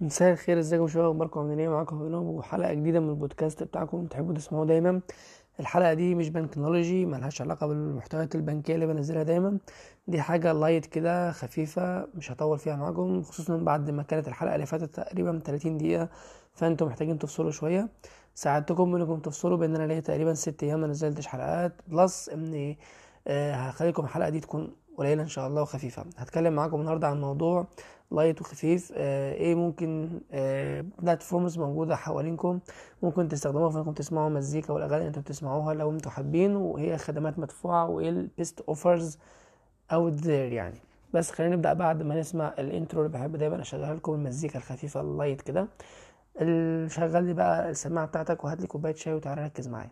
مساء الخير ازيكم يا شباب اخباركم عاملين ايه معاكم هنوب وحلقه جديده من البودكاست بتاعكم تحبوا تسمعوه دايما الحلقه دي مش بنكنولوجي ملهاش علاقه بالمحتويات البنكيه اللي بنزلها دايما دي حاجه لايت كده خفيفه مش هطول فيها معاكم خصوصا بعد ما كانت الحلقه اللي فاتت تقريبا 30 دقيقه فانتم محتاجين تفصلوا شويه ساعدتكم انكم تفصلوا بان انا ليا تقريبا ست ايام ما نزلتش حلقات بلس ان آه، هخليكم الحلقه دي تكون قليله ان شاء الله وخفيفه هتكلم معاكم النهارده عن موضوع لايت وخفيف آه ايه ممكن آه بلاتفورمز موجوده حوالينكم ممكن تستخدموها في انكم تسمعوا مزيكا والاغاني اللي انتوا بتسمعوها لو انتوا حابين وهي خدمات مدفوعه وايه البيست اوفرز اوت ذير يعني بس خلينا نبدا بعد ما نسمع الانترو اللي بحب دايما اشغل لكم المزيكا الخفيفه اللايت كده شغل لي بقى السماعه بتاعتك وهات لي كوبايه شاي وتعالى ركز معايا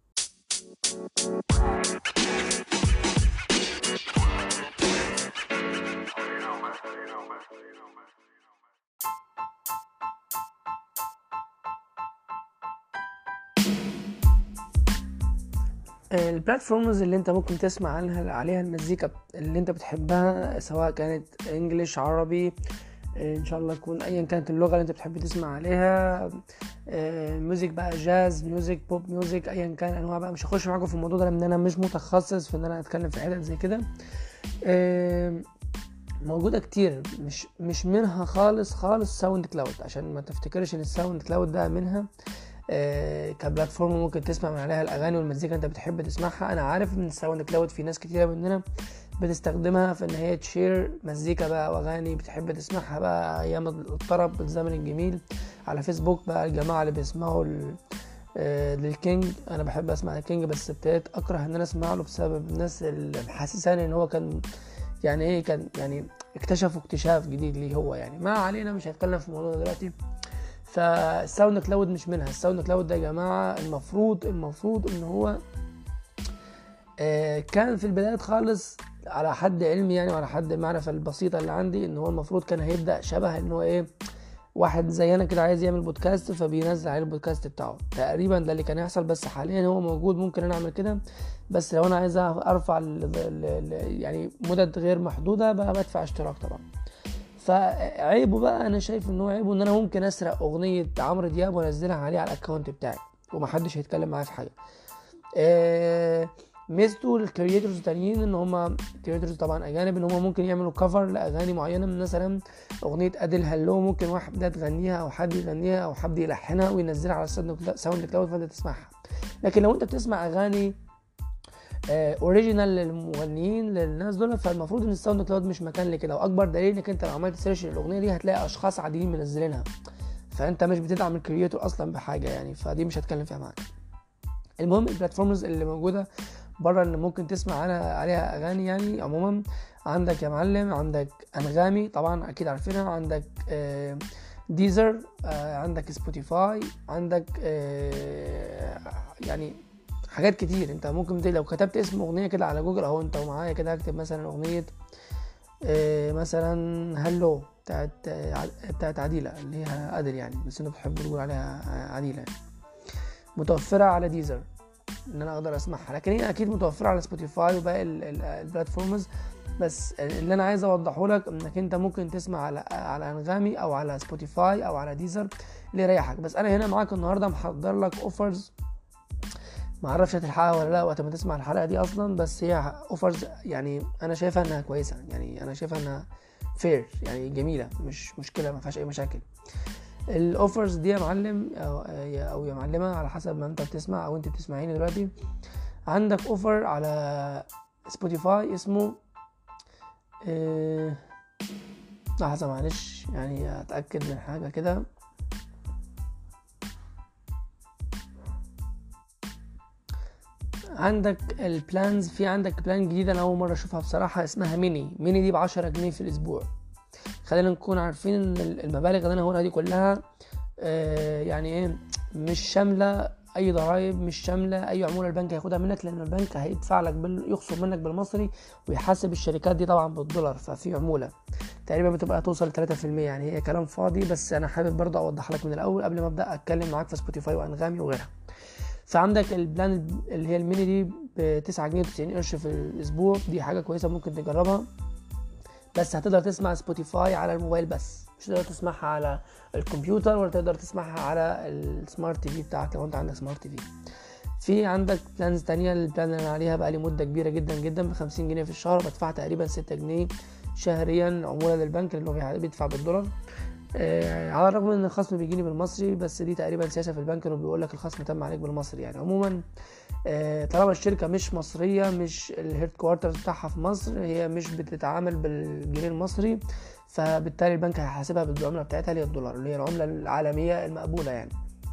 البلاتفورمز اللي انت ممكن تسمع عنها عليها المزيكا اللي انت بتحبها سواء كانت انجليش عربي ان شاء الله تكون ايا كانت اللغه اللي انت بتحب تسمع عليها ميوزك بقى جاز ميوزك بوب ميوزك ايا كان انواع بقى مش هخش معاكم في الموضوع ده لان انا مش متخصص في ان انا اتكلم في حتت زي كده موجودة كتير مش مش منها خالص خالص ساوند كلاود عشان ما تفتكرش ان الساوند كلاود ده منها آه كبلاتفورم ممكن تسمع من عليها الاغاني والمزيكا انت بتحب تسمعها انا عارف ان الساوند كلاود في ناس كتيره مننا بتستخدمها في ان هي تشير مزيكا بقى واغاني بتحب تسمعها بقى ايام الطرب الزمن الجميل على فيسبوك بقى الجماعه اللي بيسمعوا آه للكينج انا بحب اسمع الكينج بس ابتديت اكره ان انا اسمع له بسبب الناس اللي محسساني ان هو كان يعني ايه كان يعني اكتشفوا اكتشاف جديد ليه هو يعني ما علينا مش هنتكلم في الموضوع دلوقتي فالساوند كلاود مش منها الساوند كلاود ده يا جماعه المفروض المفروض ان هو آه كان في البدايات خالص على حد علمي يعني وعلى حد المعرفه البسيطه اللي عندي ان هو المفروض كان هيبدا شبه ان هو ايه واحد زينا كده عايز يعمل بودكاست فبينزل عليه البودكاست بتاعه تقريبا ده اللي كان يحصل بس حاليا هو موجود ممكن انا اعمل كده بس لو انا عايز ارفع ال ال يعني مدد غير محدوده بقى بدفع اشتراك طبعا فعيبه بقى انا شايف ان هو عيبه ان انا ممكن اسرق اغنيه عمرو دياب وانزلها عليه على الاكونت بتاعي ومحدش هيتكلم معايا في حاجه آه ميزته الكرييتورز التانيين ان هم كرييتورز طبعا اجانب ان هم ممكن يعملوا كفر لاغاني معينه من مثلا اغنيه ادل هلو ممكن واحد ده تغنيها او حد يغنيها او حد يلحنها وينزلها على ساوند كلاود فانت تسمعها لكن لو انت بتسمع اغاني اوريجينال للمغنيين للناس دول فالمفروض ان الساوند كلاود مش مكان لكده واكبر دليل انك انت لو عملت سيرش للاغنيه دي هتلاقي اشخاص عاديين منزلينها فانت مش بتدعم الكرييتور اصلا بحاجه يعني فدي مش هتكلم فيها معاك المهم البلاتفورمز اللي موجوده بره اللي ممكن تسمع عنها عليها اغاني يعني عموما عندك يا معلم عندك انغامي طبعا اكيد عارفينها عندك آه ديزر آه عندك سبوتيفاي عندك آه يعني حاجات كتير انت ممكن لو كتبت اسم اغنيه كده على جوجل اهو انت ومعايا كده هكتب مثلا اغنيه آه مثلا هلو بتاعت بتاعت عديله اللي هي ادل يعني بس انت بتحب تقول عليها عديله يعني. متوفره على ديزر ان انا اقدر اسمعها لكن هي اكيد متوفره على سبوتيفاي وباقي البلاتفورمز بس اللي انا عايز اوضحه لك انك انت ممكن تسمع على على انغامي او على سبوتيفاي او على ديزر اللي يريحك بس انا هنا معاك النهارده محضر لك اوفرز ما اعرفش هتلحقها ولا لا وقت ما تسمع الحلقه دي اصلا بس هي اوفرز يعني انا شايفها انها كويسه يعني انا شايفها انها فير يعني جميله مش مشكله ما فيهاش اي مشاكل الاوفرز دي يا معلم او او يا معلمه على حسب ما انت بتسمع او انت بتسمعيني دلوقتي عندك اوفر على سبوتيفاي اسمه إيه لحظه معلش يعني اتاكد من حاجه كده عندك البلانز في عندك بلان جديده انا اول مره اشوفها بصراحه اسمها ميني ميني دي ب 10 جنيه في الاسبوع خلينا نكون عارفين ان المبالغ اللي انا هقولها دي كلها آه يعني ايه مش شامله اي ضرائب مش شامله اي عموله البنك هياخدها منك لان البنك هيدفع لك بال... يخصم منك بالمصري ويحاسب الشركات دي طبعا بالدولار ففي عموله تقريبا بتبقى توصل 3% يعني هي كلام فاضي بس انا حابب برضه اوضح لك من الاول قبل ما ابدا اتكلم معاك في سبوتيفاي وانغامي وغيرها فعندك البلان اللي هي الميني دي ب 9 جنيه و90 قرش في الاسبوع دي حاجه كويسه ممكن تجربها بس هتقدر تسمع سبوتيفاي على الموبايل بس مش تقدر تسمعها على الكمبيوتر ولا تقدر تسمعها على السمارت تي في بتاعك لو انت عندك سمارت تي في في عندك بلانز تانية البلان اللي انا عليها بقالي مدة كبيرة جدا جدا بخمسين جنيه في الشهر بدفع تقريبا ستة جنيه شهريا عمولة للبنك لأنه بيع- بيدفع بالدولار آه على الرغم ان الخصم بيجيني بالمصري بس دي تقريبا سياسة في البنك انه بيقول لك الخصم تم عليك بالمصري يعني عموما آه طالما الشركة مش مصرية مش الهيد كوارترز بتاعها في مصر هي مش بتتعامل بالجنيه المصري فبالتالي البنك هيحاسبها بالعملة بتاعتها اللي هي الدولار اللي هي العملة العالمية المقبولة يعني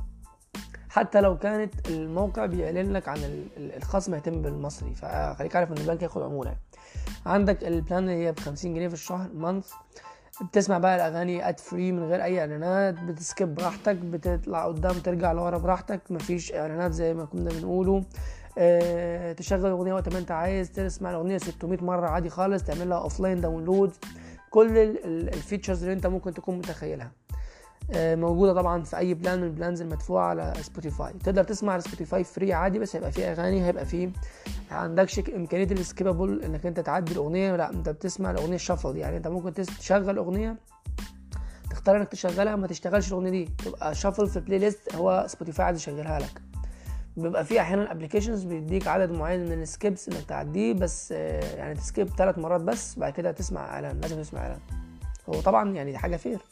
حتى لو كانت الموقع بيعلن لك عن ال- ال- الخصم هيتم بالمصري فخليك عارف ان البنك ياخد عمولة يعني. عندك البلان اللي هي ب 50 جنيه في الشهر مانث بتسمع بقى الاغاني اد فري من غير اي اعلانات بتسكيب براحتك بتطلع قدام ترجع لورا براحتك مفيش اعلانات زي ما كنا بنقوله اه تشغل اغنيه وقت ما انت عايز تسمع الاغنيه 600 مره عادي خالص تعمل لها اوف لاين داونلود كل الفيتشرز اللي انت ممكن تكون متخيلها آه، موجوده طبعا في اي بلان من البلانز المدفوعه على سبوتيفاي تقدر تسمع على سبوتيفاي فري عادي بس هيبقى فيه اغاني هيبقى فيه عندكش امكانيه السكيبابل انك انت تعدي الاغنيه لا انت بتسمع الاغنيه شفل يعني انت ممكن تس- تشغل اغنيه تختار انك تشغلها ما تشتغلش الاغنيه دي تبقى شفل في البلاي ليست هو سبوتيفاي عايز يشغلها لك بيبقى في احيانا ابلكيشنز بيديك عدد معين من السكيبس انك تعديه بس آه، يعني تسكيب ثلاث مرات بس بعد كده تسمع اعلان لازم تسمع اعلان هو طبعا يعني دي حاجه فير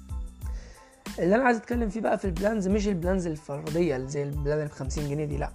اللي انا عايز اتكلم فيه بقى في البلانز مش البلانز الفرديه اللي زي البلان اللي ب 50 جنيه دي لا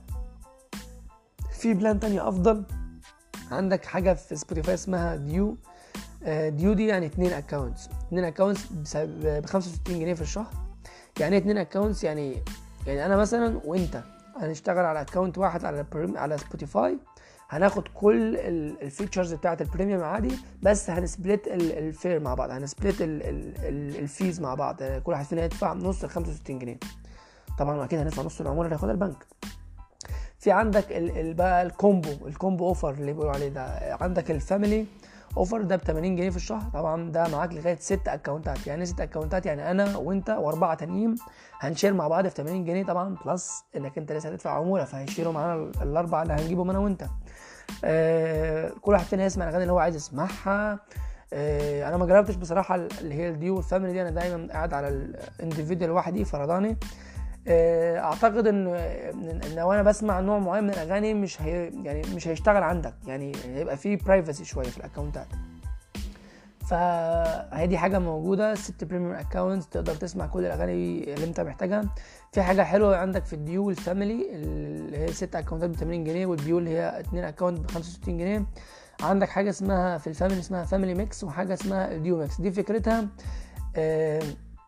في بلان تانية افضل عندك حاجه في سبوتيفاي اسمها ديو آه، ديو دي يعني اتنين اكونتس اتنين اكونتس ب 65 جنيه في الشهر يعني ايه اتنين اكونتس يعني يعني انا مثلا وانت هنشتغل على اكونت واحد على بريم على سبوتيفاي هناخد كل الفيتشرز بتاعت البريميوم عادي بس هنسبلت ال- الفير مع بعض هنسبلت ال- ال- ال- الفيز مع بعض آه، كل واحد فينا يدفع نص ال 65 جنيه طبعا اكيد هندفع نص العموله اللي هياخدها البنك في عندك ال ال بقى الكومبو الكومبو اوفر اللي بيقولوا عليه ده عندك الفاميلي اوفر ده ب 80 جنيه في الشهر طبعا ده معاك لغايه ست اكونتات يعني ست اكونتات يعني انا وانت واربعه تانيين هنشير مع بعض في 80 جنيه طبعا بلس انك انت لسه هتدفع عموله فهيشيلوا معانا ال- الاربعه اللي هنجيبهم انا وانت آه كل واحد فينا يسمع الاغاني اللي هو عايز يسمعها آه انا ما جربتش بصراحه اللي هي الديو والفاميلي دي انا دايما قاعد على الانديفيدوال لوحدي فرداني آه، اعتقد ان ان إن لو انا بسمع نوع معين من الاغاني مش هي يعني مش هيشتغل عندك يعني هيبقى فيه برايفسي شويه في الاكونتات فهي دي حاجه موجوده ست بريميوم اكونتس تقدر تسمع كل الاغاني اللي انت محتاجها في حاجه حلوه عندك في الديو الفاميلي اللي هي ست اكونتات ب 80 جنيه والديو اللي هي اتنين اكونت ب 65 جنيه عندك حاجه اسمها في الفاميلي اسمها فاميلي ميكس وحاجه اسمها الديو ميكس دي فكرتها آه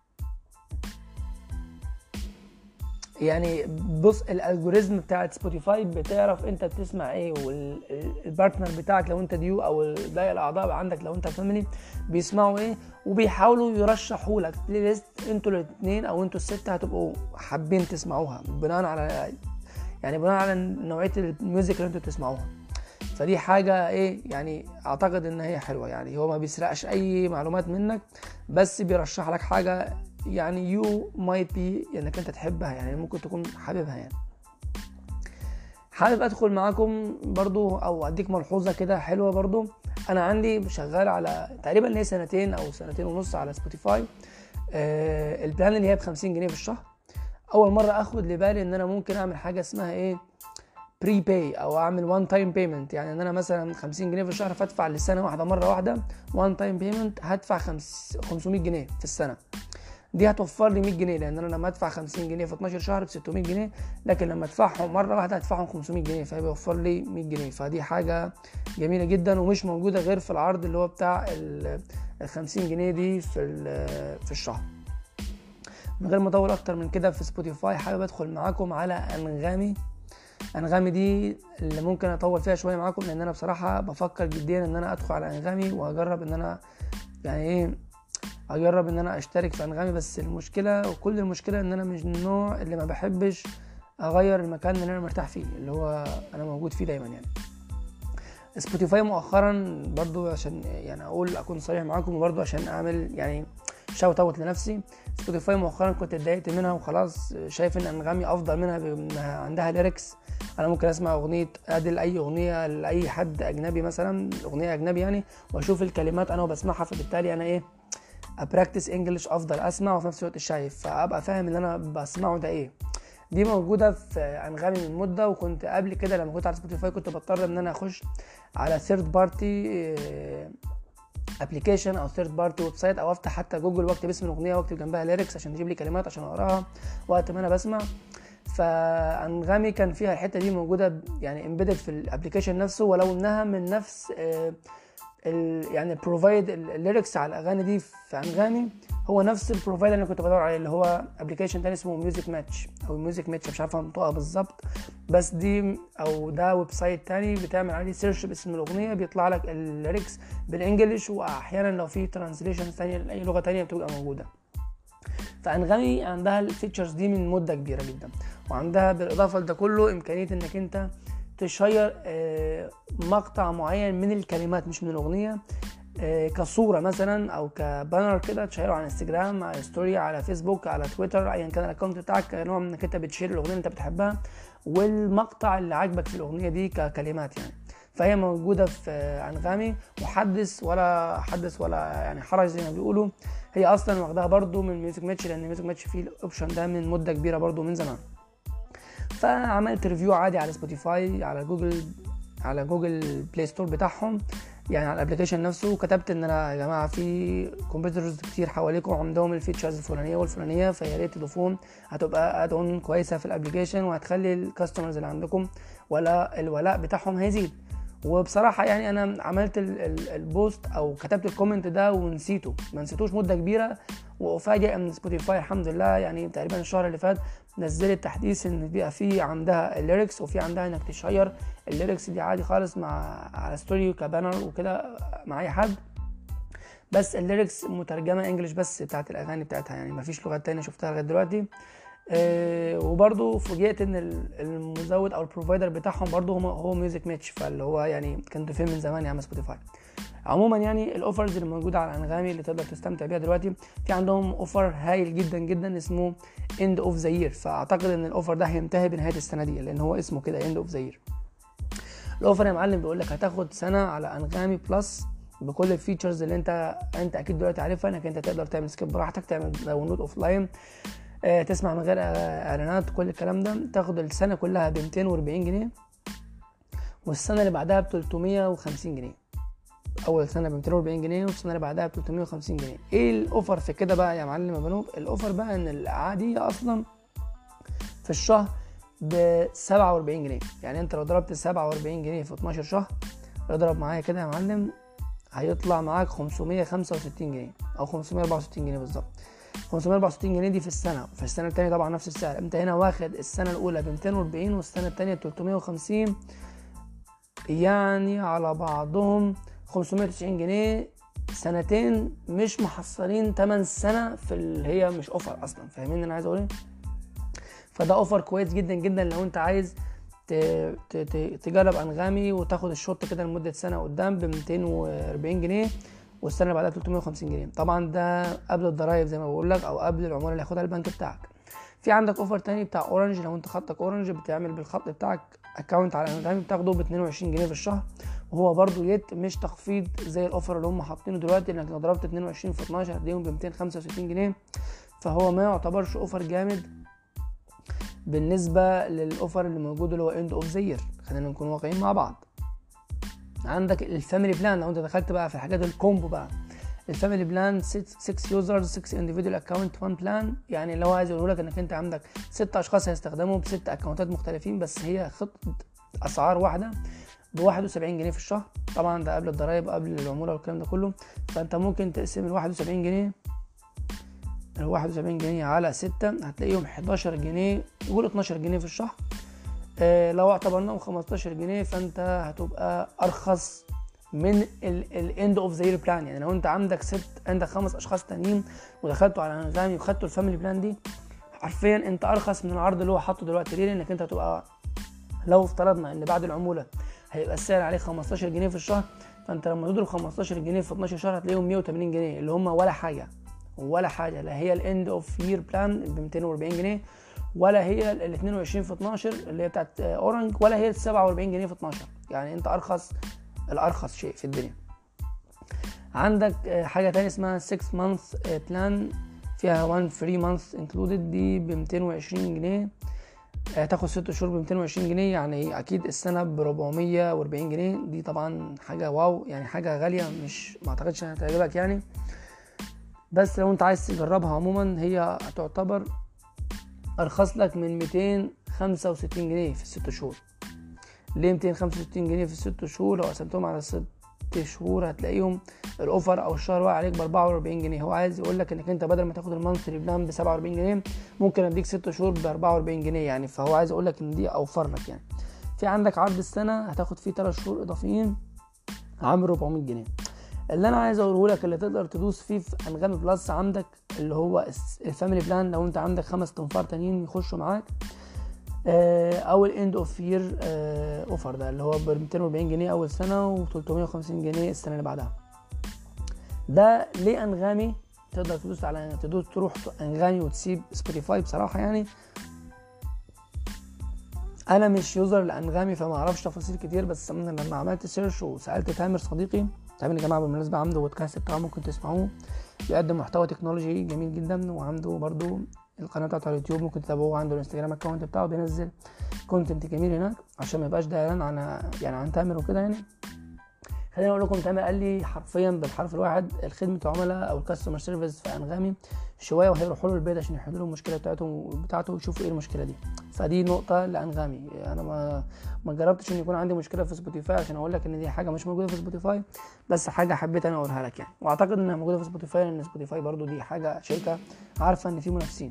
يعني بص الالجوريزم بتاعت سبوتيفاي بتعرف انت بتسمع ايه والبارتنر بتاعك لو انت ديو او باقي الاعضاء عندك لو انت فاميلي بيسمعوا ايه وبيحاولوا يرشحوا لك بلاي ليست انتوا الاثنين او انتوا السته هتبقوا حابين تسمعوها بناء على يعني بناء على نوعيه الميوزك اللي انتوا بتسمعوها فدي حاجة ايه يعني اعتقد ان هي حلوة يعني هو ما بيسرقش اي معلومات منك بس بيرشح لك حاجة يعني يو مايت بي انك انت تحبها يعني ممكن تكون حاببها يعني حابب ادخل معاكم برضو او اديك ملحوظة كده حلوة برضو انا عندي شغال على تقريبا ليه سنتين او سنتين ونص على سبوتيفاي آه البلان اللي هي ب 50 جنيه في الشهر اول مرة اخد لبالي ان انا ممكن اعمل حاجة اسمها ايه بري باي او اعمل وان تايم بيمنت يعني ان انا مثلا 50 جنيه في الشهر فادفع للسنه واحده مره واحده وان تايم بيمنت هدفع خمس 500 جنيه في السنه دي هتوفر لي 100 جنيه لان انا لما ادفع 50 جنيه في 12 شهر ب 600 جنيه لكن لما ادفعهم مره واحده هدفعهم 500 جنيه فبيوفر لي 100 جنيه فدي حاجه جميله جدا ومش موجوده غير في العرض اللي هو بتاع ال 50 جنيه دي في في الشهر من غير ما اطول اكتر من كده في سبوتيفاي حابب ادخل معاكم على انغامي انغامي دي اللي ممكن اطول فيها شويه معاكم لان انا بصراحه بفكر جديا ان انا ادخل على انغامي واجرب ان انا يعني ايه اجرب ان انا اشترك في انغامي بس المشكله وكل المشكله ان انا مش من النوع اللي ما بحبش اغير المكان اللي انا مرتاح فيه اللي هو انا موجود فيه دايما يعني سبوتيفاي مؤخرا برضو عشان يعني اقول اكون صريح معاكم وبرضو عشان اعمل يعني شاوت اوت لنفسي سبوتيفاي مؤخرا كنت اتضايقت منها وخلاص شايف ان انغامي افضل منها بانها عندها ليركس انا ممكن اسمع اغنيه ادل اي اغنيه لاي حد اجنبي مثلا اغنيه اجنبي يعني واشوف الكلمات انا وبسمعها فبالتالي انا ايه ابراكتس انجلش افضل اسمع وفي نفس الوقت شايف فابقى فاهم اللي انا بسمعه ده ايه دي موجوده في انغامي من مده وكنت قبل كده لما كنت على سبوتيفاي كنت بضطر ان انا اخش على ثيرد بارتي ابلكيشن او ثيرد بارتي ويب سايت او افتح حتى جوجل واكتب اسم الاغنيه واكتب جنبها ليركس عشان تجيب لي كلمات عشان اقراها وقت ما انا بسمع فانغامي كان فيها الحته دي موجوده يعني امبيدد في الابلكيشن نفسه ولو انها من نفس آه يعني بروفايد الليركس على الاغاني دي في انغامي هو نفس البروفايد اللي كنت بدور عليه اللي هو ابلكيشن تاني اسمه ميوزك ماتش او ميوزك ماتش مش عارف انطقها بالظبط بس دي او ده ويب سايت تاني بتعمل عليه سيرش باسم الاغنيه بيطلع لك الليركس بالانجلش واحيانا لو في ترانسليشن ثانيه لاي لغه تانية بتبقى موجوده فانغامي عندها الفيتشرز دي من مده كبيره جدا وعندها بالاضافه لده كله امكانيه انك انت تشير مقطع معين من الكلمات مش من الاغنيه كصوره مثلا او كبانر كده تشيره على انستجرام على ستوري على فيسبوك على تويتر ايا كان الاكونت بتاعك كنوع من انك انت بتشير الاغنيه اللي انت بتحبها والمقطع اللي عاجبك في الاغنيه دي ككلمات يعني فهي موجودة في أنغامي وحدث ولا حدث ولا يعني حرج زي ما بيقولوا هي أصلا واخداها برضو من ميوزك ماتش لأن ميوزك ماتش فيه الأوبشن ده من مدة كبيرة برضو من زمان فعملت ريفيو عادي على سبوتيفاي على جوجل على جوجل بلاي ستور بتاعهم يعني على الابلكيشن نفسه وكتبت ان انا يا جماعه في كومبيوترز كتير حواليكم عندهم الفيتشرز الفلانيه والفلانيه فيا ريت تضيفوهم هتبقى ادون كويسه في الابلكيشن وهتخلي الكاستمرز اللي عندكم ولا الولاء بتاعهم هيزيد وبصراحة يعني أنا عملت البوست أو كتبت الكومنت ده ونسيته ما نسيتوش مدة كبيرة وأفاجئ من سبوتيفاي الحمد لله يعني تقريبا الشهر اللي فات نزلت تحديث إن بيبقى في عندها الليركس وفي عندها إنك تشير الليركس دي عادي خالص مع على ستوري كبانر وكده مع أي حد بس الليركس مترجمة انجلش بس بتاعت الأغاني بتاعتها يعني مفيش لغات تانية شفتها لغاية دلوقتي آه وبرضو فوجئت ان المزود او البروفايدر بتاعهم برضو هو هو ميوزك ماتش فاللي هو يعني كنت فين من زمان يا عم سبوتيفاي عموما يعني الاوفرز اللي موجوده على انغامي اللي تقدر تستمتع بيها دلوقتي في عندهم اوفر هايل جدا جدا اسمه اند اوف ذا يير فاعتقد ان الاوفر ده هينتهي بنهايه السنه دي لان هو اسمه كده اند اوف ذا يير الاوفر يا معلم بيقول لك هتاخد سنه على انغامي بلس بكل الفيتشرز اللي انت انت اكيد دلوقتي عارفها انك انت تقدر تعمل سكيب براحتك تعمل داونلود اوف لاين آه تسمع من غير اعلانات كل الكلام ده تاخد السنه كلها ب 240 جنيه والسنه اللي بعدها ب 350 جنيه اول سنه ب 240 جنيه والسنه اللي بعدها ب 350 جنيه ايه الاوفر في كده بقى يا معلم يا بنوب الاوفر بقى ان العاديه اصلا في الشهر ب 47 جنيه يعني انت لو ضربت 47 جنيه في 12 شهر اضرب معايا كده يا معلم هيطلع معاك 565 جنيه او 564 جنيه بالظبط 564 جنيه دي في السنه وفي السنه الثانيه طبعا نفس السعر انت هنا واخد السنه الاولى ب 240 والسنه الثانيه 350 يعني على بعضهم 590 جنيه سنتين مش محصلين تمن سنه في اللي هي مش اوفر اصلا فاهمين انا عايز اقول ايه فده اوفر كويس جدا جدا لو انت عايز تجرب انغامي وتاخد الشوط كده لمده سنه قدام ب 240 جنيه والسنه اللي بعدها 350 جنيه طبعا ده قبل الضرايب زي ما بقول لك او قبل العموله اللي هياخدها البنك بتاعك في عندك اوفر تاني بتاع اورنج لو انت خطك اورنج بتعمل بالخط بتاعك اكونت على انغامي بتاخده ب 22 جنيه في الشهر وهو برضو يت مش تخفيض زي الاوفر اللي هم حاطينه دلوقتي انك لو ضربت 22 في 12 هتلاقيهم ب 265 جنيه فهو ما يعتبرش اوفر جامد بالنسبه للاوفر اللي موجود اللي هو اند اوف زير خلينا نكون واقعيين مع بعض عندك الفاميلي بلان لو انت دخلت بقى في الحاجات الكومبو بقى الفاميلي بلان 6 يوزرز 6 انديفيدوال اكونت 1 بلان يعني اللي هو عايز يقول لك انك انت عندك 6 اشخاص هيستخدموا بست اكونتات مختلفين بس هي خطه اسعار واحده ب 71 جنيه في الشهر طبعا ده قبل الضرايب قبل العموله والكلام ده كله فانت ممكن تقسم ال 71 جنيه ال 71 جنيه على 6 هتلاقيهم 11 جنيه قول 12 جنيه في الشهر آه لو اعتبرناهم 15 جنيه فانت هتبقى ارخص من الاند اوف ذا بلان يعني لو انت عندك ست عندك خمس اشخاص تانيين ودخلتوا على انغامي وخدتوا الفاميلي بلان دي حرفيا انت ارخص من العرض اللي هو حاطه دلوقتي ليه لانك انت هتبقى لو افترضنا ان بعد العموله هيبقى السعر عليه 15 جنيه في الشهر فانت لما تضرب 15 جنيه في 12 شهر هتلاقيهم 180 جنيه اللي هم ولا حاجه ولا حاجه لا هي الاند اوف يير بلان ب 240 جنيه ولا هي ال 22 في 12 اللي هي بتاعت اورنج ولا هي ال 47 جنيه في 12 يعني انت ارخص الارخص شيء في الدنيا عندك آه، حاجه تانية اسمها 6 month بلان فيها 1 free month included دي ب 220 جنيه هتاخد ست شهور ب 220 جنيه يعني اكيد السنه ب 440 جنيه دي طبعا حاجه واو يعني حاجه غاليه مش ما اعتقدش انها تعجبك يعني بس لو انت عايز تجربها عموما هي هتعتبر ارخص لك من 265 جنيه في الست شهور ليه 265 جنيه في الست شهور لو قسمتهم على ست شهور هتلاقيهم الاوفر او الشهر واقع عليك ب 44 جنيه هو عايز يقول لك انك انت بدل ما تاخد المانثلي بلان ب 47 جنيه ممكن اديك 6 شهور ب 44 جنيه يعني فهو عايز يقول لك ان دي اوفر لك يعني في عندك عرض السنه هتاخد فيه 3 شهور اضافيين عامل 400 جنيه اللي انا عايز اقوله لك اللي تقدر تدوس فيه في انغامي بلس عندك اللي هو الفاميلي بلان لو انت عندك خمس تنفار تانيين يخشوا معاك آه، او الاند اوف يير اوفر ده اللي هو ب 240 جنيه اول سنه و 350 جنيه السنه اللي بعدها ده ليه انغامي تقدر تدوس على تدوس تروح انغامي وتسيب سبوتيفاي بصراحه يعني انا مش يوزر لانغامي فما اعرفش تفاصيل كتير بس لما عملت سيرش وسالت تامر صديقي تامر يا جماعه بالمناسبه عنده بودكاست بتاعه ممكن تسمعوه بيقدم محتوى تكنولوجي جميل جدا وعنده برضو القناه بتاعته على اليوتيوب ممكن تتابعوه عنده الانستجرام اكونت بتاعه بينزل كونتنت جميل هناك عشان ما يبقاش ده اعلان عن يعني عن تامر وكده يعني خليني اقول لكم تامر قال لي حرفيا بالحرف الواحد الخدمه العملاء او الكاستمر سيرفيس في انغامي شويه وهيروحوا له البيت عشان يحلوا له المشكله بتاعتهم بتاعته ويشوفوا ايه المشكله دي فدي نقطه لانغامي انا ما ما جربتش ان يكون عندي مشكله في سبوتيفاي عشان اقول لك ان دي حاجه مش موجوده في سبوتيفاي بس حاجه حبيت انا اقولها لك يعني واعتقد انها موجوده في سبوتيفاي لان سبوتيفاي برضو دي حاجه شركه عارفه ان في منافسين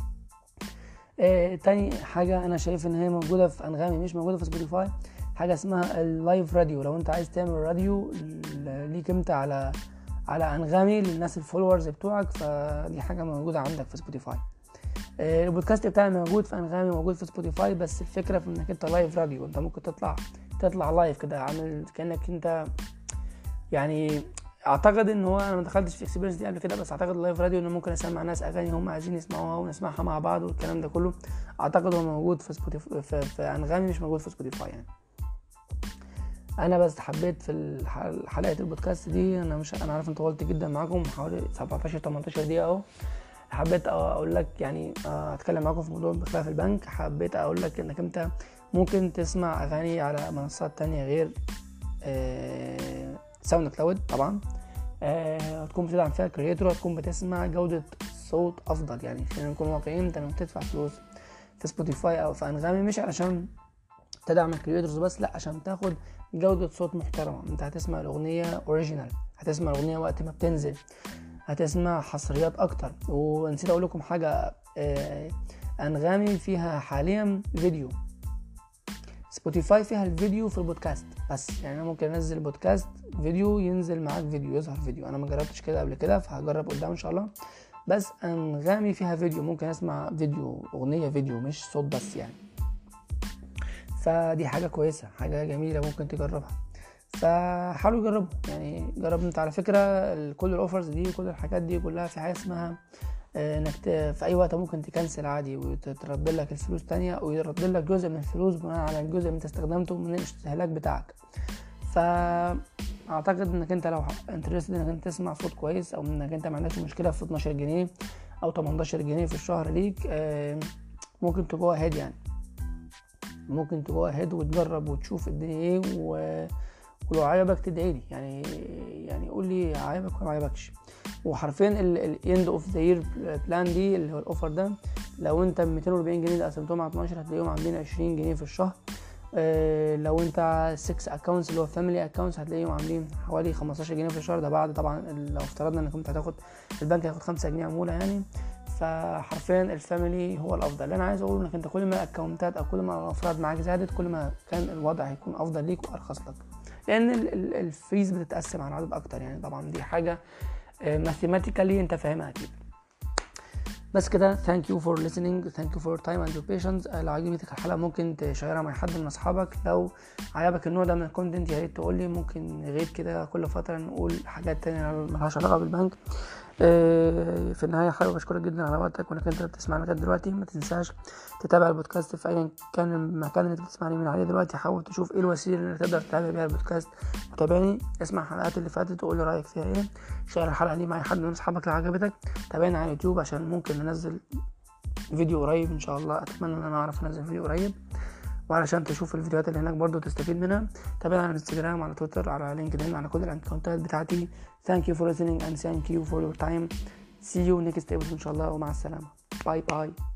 آه تاني حاجة أنا شايف إن هي موجودة في أنغامي مش موجودة في سبوتيفاي حاجة اسمها اللايف راديو لو أنت عايز تعمل راديو ليك أنت على على أنغامي للناس الفولورز بتوعك فدي حاجة موجودة عندك في سبوتيفاي آه البودكاست بتاعي موجود في أنغامي موجود في سبوتيفاي بس الفكرة في إنك أنت لايف راديو أنت ممكن تطلع تطلع لايف كده عامل كأنك أنت يعني اعتقد ان هو انا ما دخلتش في اكسبيرينس دي قبل كده بس اعتقد اللايف راديو ان ممكن اسمع ناس اغاني هم عايزين يسمعوها ونسمعها مع بعض والكلام ده كله اعتقد هو موجود في سبوتيفاي في, في انغامي مش موجود في سبوتيفاي يعني انا بس حبيت في حلقه البودكاست دي انا مش انا عارف ان طولت جدا معاكم حوالي 17 18 دقيقه اهو حبيت اقول لك يعني اتكلم معاكم في موضوع بخلاف البنك حبيت اقول لك انك انت ممكن تسمع اغاني على منصات تانية غير ساوند كلاود طبعا آه هتكون بتدعم فيها كريتور هتكون بتسمع جودة صوت أفضل يعني خلينا نكون واقعيين أنت لما بتدفع فلوس في سبوتيفاي أو في أنغامي مش علشان تدعم الكريتورز بس لا عشان تاخد جودة صوت محترمة انت هتسمع الأغنية اوريجينال هتسمع الأغنية وقت ما بتنزل هتسمع حصريات أكتر ونسيت أقول لكم حاجة آه أنغامي فيها حاليا فيديو سبوتيفاي فيها الفيديو في البودكاست بس يعني انا ممكن انزل بودكاست فيديو ينزل معاك فيديو يظهر فيديو انا ما جربتش كده قبل كده فهجرب قدام ان شاء الله بس انغامي فيها فيديو ممكن اسمع فيديو اغنيه فيديو مش صوت بس يعني فدي حاجه كويسه حاجه جميله ممكن تجربها فحاولوا يجربوا يعني جرب انت على فكره كل الاوفرز دي كل الحاجات دي كلها في حاجه اسمها انك في اي وقت ممكن تكنسل عادي وترد لك الفلوس تانية او يرد لك جزء من الفلوس بناء على الجزء اللي انت استخدمته من الاستهلاك بتاعك فاعتقد انك انت لو انترستد انك انت تسمع صوت كويس او انك انت ما عندكش مشكله في 12 جنيه او 18 جنيه في الشهر ليك ممكن تجو هيد يعني ممكن تجو هيد وتجرب وتشوف الدنيا ايه و... ولو عجبك تدعي لي يعني يعني قول لي عجبك ولا ما عجبكش وحرفيا الاند اوف ذا يير بلان دي اللي هو الاوفر ده لو انت ب 240 جنيه ده قسمتهم على 12 هتلاقيهم عاملين 20 جنيه في الشهر اه لو انت 6 اكونتس اللي هو فاميلي اكونتس هتلاقيهم عاملين حوالي 15 جنيه في الشهر ده بعد طبعا لو افترضنا انك انت هتاخد البنك هياخد 5 جنيه عموله يعني فحرفيا الفاميلي هو الافضل اللي انا عايز اقوله انك انت كل ما الاكونتات او كل ما الافراد معاك زادت كل ما كان الوضع هيكون افضل ليك وارخص لك لان الفيز بتتقسم على عدد اكتر يعني طبعا دي حاجه ماثيماتيكالي انت فاهمها اكيد بس كده ثانك يو فور listening ثانك يو فور تايم اند يور بيشنس لو عجبتك الحلقه ممكن تشيرها مع حد من اصحابك لو عجبك النوع ده من الكونتنت يا ريت تقول لي ممكن نغيب كده كل فتره نقول حاجات تانية ملهاش علاقه بالبنك آه، في النهايه حابب اشكرك جدا على وقتك وانك انت بتسمعنا لغايه دلوقتي ما تنساش تتابع البودكاست في ايا كان المكان اللي انت بتسمعني من عليه دلوقتي حاول تشوف ايه الوسيله اللي تقدر تتابع بيها البودكاست وتابعني اسمع الحلقات اللي فاتت وقول لي رايك فيها ايه شير الحلقه دي مع اي حد من اصحابك لو عجبتك تابعنا على اليوتيوب عشان ممكن ننزل فيديو قريب ان شاء الله اتمنى ان انا اعرف انزل فيديو قريب وعلشان تشوف الفيديوهات اللي هناك برضو تستفيد منها تابعنا على الانستجرام على تويتر على لينكدين على كل الاكونتات بتاعتي thank you for listening and thank you for your time see you next episode ان شاء الله ومع السلامه باي باي